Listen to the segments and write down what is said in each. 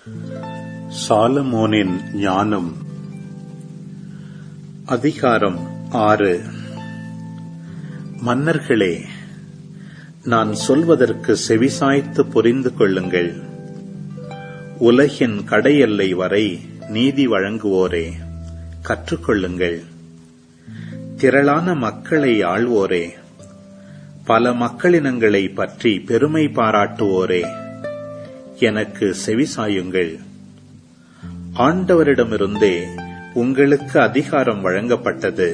சாலமோனின் ஞானம் அதிகாரம் ஆறு மன்னர்களே நான் சொல்வதற்கு செவிசாய்த்து புரிந்து கொள்ளுங்கள் உலகின் கடையெல்லை வரை நீதி வழங்குவோரே கற்றுக்கொள்ளுங்கள் திரளான மக்களை ஆள்வோரே பல மக்களினங்களை பற்றி பெருமை பாராட்டுவோரே எனக்கு செவிசாயுங்கள் ஆண்டவரிடமிருந்தே உங்களுக்கு அதிகாரம் வழங்கப்பட்டது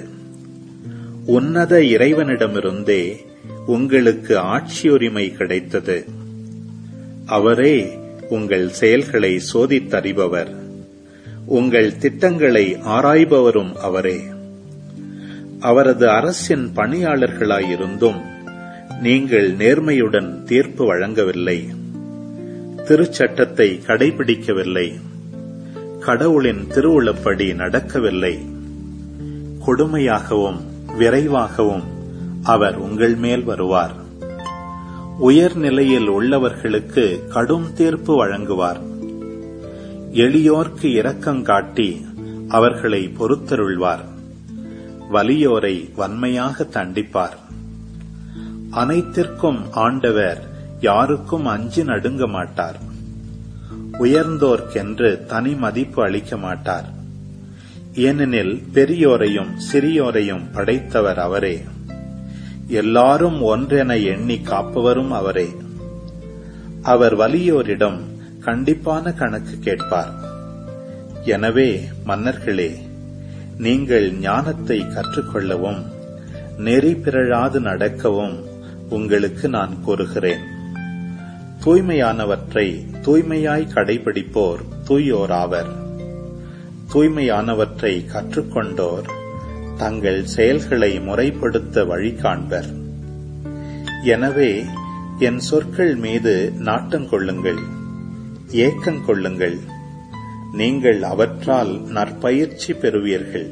உன்னத இறைவனிடமிருந்தே உங்களுக்கு ஆட்சியுரிமை கிடைத்தது அவரே உங்கள் செயல்களை சோதித்தறிபவர் உங்கள் திட்டங்களை ஆராய்பவரும் அவரே அவரது அரசின் பணியாளர்களாயிருந்தும் நீங்கள் நேர்மையுடன் தீர்ப்பு வழங்கவில்லை திருச்சட்டத்தை கடைபிடிக்கவில்லை கடவுளின் திருவுளப்படி நடக்கவில்லை கொடுமையாகவும் விரைவாகவும் அவர் உங்கள் மேல் வருவார் உயர்நிலையில் உள்ளவர்களுக்கு கடும் தீர்ப்பு வழங்குவார் எளியோர்க்கு இரக்கம் காட்டி அவர்களை பொறுத்தருள்வார் வலியோரை வன்மையாக தண்டிப்பார் அனைத்திற்கும் ஆண்டவர் யாருக்கும் அஞ்சு நடுங்க மாட்டார் உயர்ந்தோர்க்கென்று தனி மதிப்பு அளிக்க மாட்டார் ஏனெனில் பெரியோரையும் சிறியோரையும் படைத்தவர் அவரே எல்லாரும் ஒன்றென எண்ணி காப்பவரும் அவரே அவர் வலியோரிடம் கண்டிப்பான கணக்கு கேட்பார் எனவே மன்னர்களே நீங்கள் ஞானத்தை கற்றுக்கொள்ளவும் நெறி பிறழாது நடக்கவும் உங்களுக்கு நான் கூறுகிறேன் தூய்மையானவற்றை தூய்மையாய் கடைபிடிப்போர் தூயோராவர் தூய்மையானவற்றை கற்றுக்கொண்டோர் தங்கள் செயல்களை முறைப்படுத்த வழி காண்பர் எனவே என் சொற்கள் மீது நாட்டம் கொள்ளுங்கள் ஏக்கங் கொள்ளுங்கள் நீங்கள் அவற்றால் நற்பயிற்சி பெறுவீர்கள்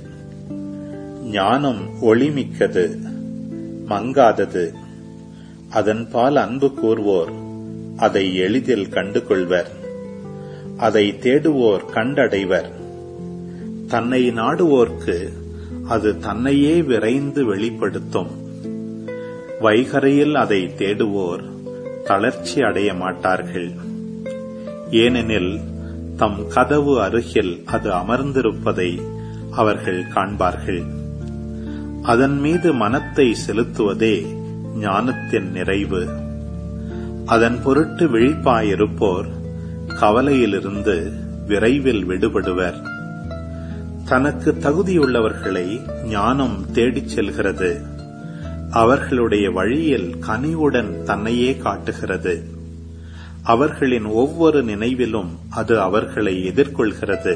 ஞானம் ஒளிமிக்கது மங்காதது அதன்பால் அன்பு கூர்வோர் அதை எளிதில் கண்டு கொள்வர் அதை தேடுவோர் கண்டடைவர் தன்னை நாடுவோர்க்கு அது தன்னையே விரைந்து வெளிப்படுத்தும் வைகரையில் அதை தேடுவோர் தளர்ச்சி அடைய மாட்டார்கள் ஏனெனில் தம் கதவு அருகில் அது அமர்ந்திருப்பதை அவர்கள் காண்பார்கள் அதன் மீது மனத்தை செலுத்துவதே ஞானத்தின் நிறைவு அதன் பொருட்டு விழிப்பாயிருப்போர் கவலையிலிருந்து விரைவில் விடுபடுவர் தனக்கு தகுதியுள்ளவர்களை ஞானம் தேடிச் செல்கிறது அவர்களுடைய வழியில் கனிவுடன் தன்னையே காட்டுகிறது அவர்களின் ஒவ்வொரு நினைவிலும் அது அவர்களை எதிர்கொள்கிறது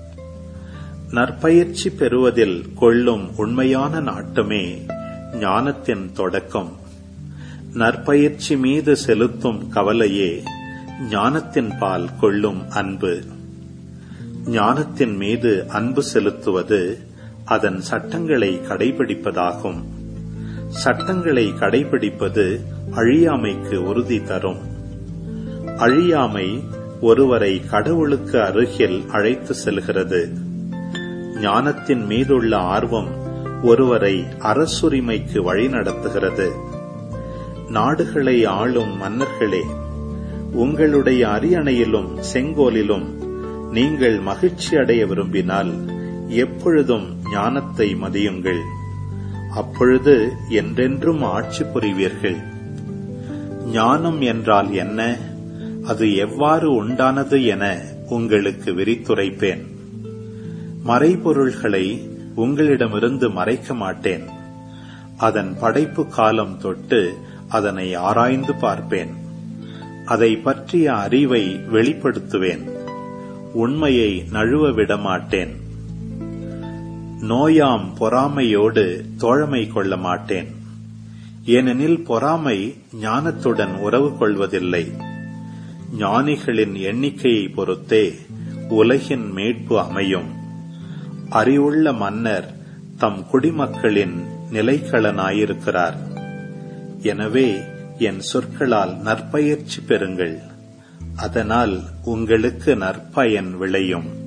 நற்பயிற்சி பெறுவதில் கொள்ளும் உண்மையான நாட்டமே ஞானத்தின் தொடக்கம் நற்பயிற்சி மீது செலுத்தும் கவலையே ஞானத்தின் பால் கொள்ளும் அன்பு ஞானத்தின் மீது அன்பு செலுத்துவது அதன் சட்டங்களை கடைபிடிப்பதாகும் சட்டங்களை கடைபிடிப்பது அழியாமைக்கு உறுதி தரும் அழியாமை ஒருவரை கடவுளுக்கு அருகில் அழைத்து செல்கிறது ஞானத்தின் மீதுள்ள ஆர்வம் ஒருவரை அரசுரிமைக்கு வழிநடத்துகிறது நாடுகளை ஆளும் மன்னர்களே உங்களுடைய அரியணையிலும் செங்கோலிலும் நீங்கள் மகிழ்ச்சி அடைய விரும்பினால் எப்பொழுதும் ஞானத்தை மதியுங்கள் அப்பொழுது என்றென்றும் ஆட்சி புரிவீர்கள் ஞானம் என்றால் என்ன அது எவ்வாறு உண்டானது என உங்களுக்கு விரித்துரைப்பேன் மறைபொருள்களை உங்களிடமிருந்து மறைக்க மாட்டேன் அதன் படைப்பு காலம் தொட்டு அதனை ஆராய்ந்து பார்ப்பேன் அதை பற்றிய அறிவை வெளிப்படுத்துவேன் உண்மையை நழுவ விடமாட்டேன் நோயாம் பொறாமையோடு தோழமை கொள்ள மாட்டேன் ஏனெனில் பொறாமை ஞானத்துடன் உறவு கொள்வதில்லை ஞானிகளின் எண்ணிக்கையை பொறுத்தே உலகின் மீட்பு அமையும் அறிவுள்ள மன்னர் தம் குடிமக்களின் நிலைக்களனாயிருக்கிறார் எனவே என் சொற்களால் நற்பயிற்சி பெறுங்கள் அதனால் உங்களுக்கு நற்பயன் விளையும்